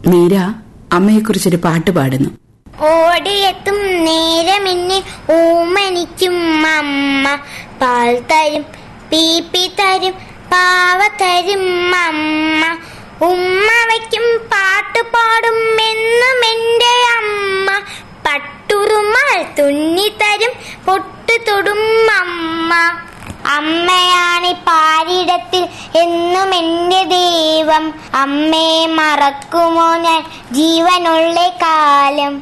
മീര അമ്മയെക്കുറിച്ചൊരു പാട്ട് പാടുന്നു ഓടിയെത്തും നേരമിന്നെ ഊമനിക്കും അമ്മ പാൽ തരും പീപ്പി തരും പാവ തരും അമ്മ ഉമ്മ വയ്ക്കും പാട്ട് പാടും എന്നും എന്റെ അമ്മ പട്ടുറുമാൽ തുന്നി തരും പൊട്ടു തൊടും അമ്മ അമ്മയാണ് പാരിടത്തിൽ എന്നും എന്റെ ദൈവം അമ്മയെ മറക്കുമോ ഞാൻ ജീവനുള്ള കാലം